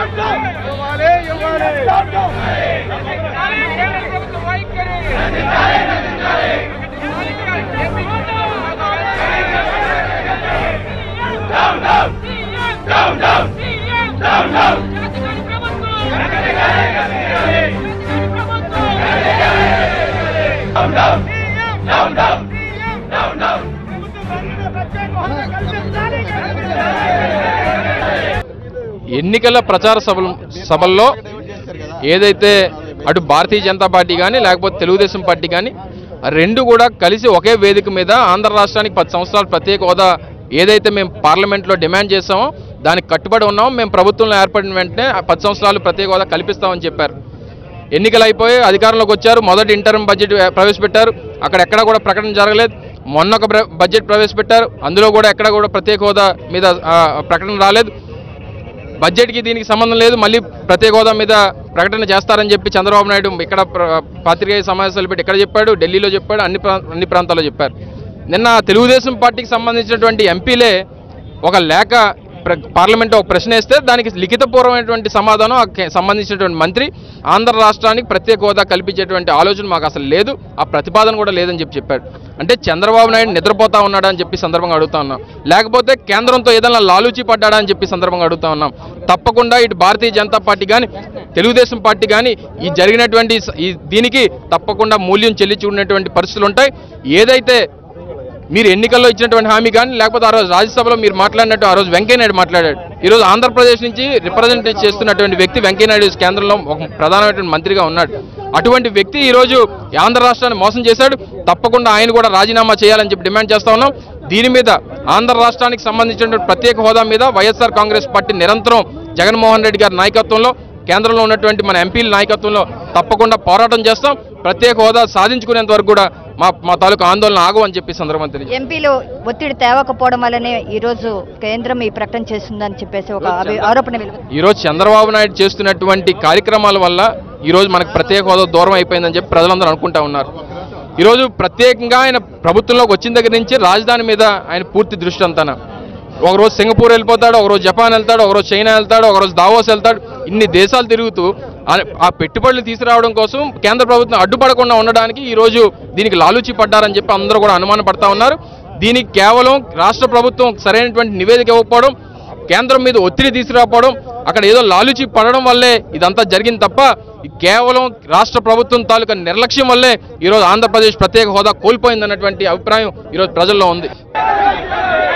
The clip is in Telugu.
ఎన్నికల ప్రచార సభలు సభల్లో ఏదైతే అటు భారతీయ జనతా పార్టీ కానీ లేకపోతే తెలుగుదేశం పార్టీ కానీ ఆ రెండు కూడా కలిసి ఒకే వేదిక మీద ఆంధ్ర రాష్ట్రానికి పది సంవత్సరాలు ప్రత్యేక హోదా ఏదైతే మేము పార్లమెంట్లో డిమాండ్ చేసామో దానికి కట్టుబడి ఉన్నామో మేము ప్రభుత్వంలో ఏర్పడిన వెంటనే ఆ పది సంవత్సరాలు ప్రత్యేక హోదా కల్పిస్తామని చెప్పారు ఎన్నికలు అయిపోయి అధికారంలోకి వచ్చారు మొదటి ఇంటర్మ్ బడ్జెట్ ప్రవేశపెట్టారు అక్కడ ఎక్కడా కూడా ప్రకటన జరగలేదు మొన్న ఒక ప్ర- బడ్జెట్ ప్రవేశపెట్టారు అందులో కూడా ఎక్కడ కూడా ప్రత్యేక హోదా మీద ఆ, ప్రకటన రాలేదు బడ్జెట్కి దీనికి సంబంధం లేదు మళ్ళీ ప్రత్యేక హోదా మీద ప్రకటన చేస్తారని చెప్పి చంద్రబాబు నాయుడు ఇక్కడ ప్ర- పాత్రికేయ సమావేశాలు పెట్టి ఇక్కడ చెప్పాడు ఢిల్లీలో చెప్పాడు అన్ని ప్రా అన్ని ప్రాంతాల్లో చెప్పారు నిన్న తెలుగుదేశం పార్టీకి సంబంధించినటువంటి ఎంపీలే ఒక లేఖ ప్ర- పార్లమెంట్లో ఒక ప్రశ్న వేస్తే దానికి లిఖితపూర్వమైనటువంటి సమాధానం ఆ కే- సంబంధించినటువంటి మంత్రి ఆంధ్ర రాష్ట్రానికి ప్రత్యేక హోదా కల్పించేటువంటి ఆలోచన మాకు అసలు లేదు ఆ ప్రతిపాదన కూడా లేదని చెప్పి చెప్పాడు అంటే చంద్రబాబు నాయుడు నిద్రపోతా ఉన్నాడా అని చెప్పి సందర్భంగా అడుగుతా ఉన్నాం లేకపోతే కేంద్రంతో ఏదైనా లాలూచి పడ్డాడా అని చెప్పి సందర్భంగా అడుగుతా ఉన్నాం తప్పకుండా ఇటు భారతీయ జనతా పార్టీ కానీ తెలుగుదేశం పార్టీ కానీ ఈ జరిగినటువంటి స- ఈ దీనికి తప్పకుండా మూల్యం చెల్లించుకునేటువంటి పరిస్థితులు ఉంటాయి ఏదైతే మీరు ఎన్నికల్లో ఇచ్చినటువంటి హామీ కానీ లేకపోతే ఆ రోజు రాజ్యసభలో మీరు మాట్లాడినట్టు ఆ రోజు వెంకయ్యనాయుడు మాట్లాడాడు ఈరోజు ఆంధ్రప్రదేశ్ నుంచి రిప్రజెంట్ చేస్తున్నటువంటి వ్యక్తి వెంకయ్యనాయుడు కేంద్రంలో ఒక ప్రధానమైనటువంటి మంత్రిగా ఉన్నాడు అటువంటి వ్యక్తి ఈరోజు ఆంధ్ర రాష్ట్రాన్ని మోసం చేశాడు తప్పకుండా ఆయన కూడా రాజీనామా చేయాలని చెప్పి డిమాండ్ చేస్తా ఉన్నాం దీని మీద ఆంధ్ర రాష్ట్రానికి సంబంధించినటువంటి ప్రత్యేక హోదా మీద వైఎస్ఆర్ కాంగ్రెస్ పార్టీ నిరంతరం జగన్మోహన్ రెడ్డి గారి నాయకత్వంలో కేంద్రంలో ఉన్నటువంటి మన ఎంపీల నాయకత్వంలో తప్పకుండా పోరాటం చేస్తాం ప్రత్యేక హోదా సాధించుకునేంత వరకు కూడా మా మా తాలూకు ఆందోళన ఆగు అని చెప్పి సందర్భం తెలియజేస్తాం. ఎంపీలు ఒత్తిడి తేవకపోవడం వల్లనే ఈ రోజు కేంద్రం ఈ ప్రకటన చేస్తుందని చెప్పేసి ఒక అభి- ఆరోపణ వెలుగు ఈరోజు చంద్రబాబు నాయుడు చేస్తున్నటువంటి కార్యక్రమాల వల్ల ఈరోజు మనకు ప్రత్యేక హోదా దూరం అయిపోయిందని చెప్పి ప్రజలందరూ అనుకుంటా ఉన్నారు ఈరోజు ప్రత్యేకంగా ఆయన ప్రభుత్వంలోకి వచ్చిన దగ్గర నుంచి రాజధాని మీద ఆయన పూర్తి దృష్టి అంతాన ఒకరోజు సింగపూర్ వెళ్ళిపోతాడు ఒకరోజు జపాన్ వెళ్తాడు ఒకరోజు చైనా వెళ్తాడు ఒకరోజు దావోస్ వెళ్తాడు ఇన్ని దేశాలు తిరుగుతూ ఆ- ఆ పెట్టుబడులు తీసుకురావడం కోసం కేంద్ర ప్రభుత్వం అడ్డుపడకుండా ఉండడానికి ఈరోజు దీనికి లాలూచి పడ్డారని చెప్పి అందరూ కూడా అనుమానం పడతా ఉన్నారు దీనికి కేవలం రాష్ట్ర ప్రభుత్వం సరైనటువంటి నివేదిక ఇవ్వకపోవడం కేంద్రం మీద ఒత్తిడి తీసుకురాకపోవడం అక్కడ ఏదో లాలుచి పడడం వల్లే ఇదంతా జరిగింది తప్ప ఈ కేవలం రాష్ట్ర ప్రభుత్వం తాలూకా నిర్లక్ష్యం వల్లే ఈరోజు ఆంధ్రప్రదేశ్ ప్రత్యేక హోదా కోల్పోయిందన్నటువంటి అభిప్రాయం ఈరోజు ప్రజల్లో ఉంది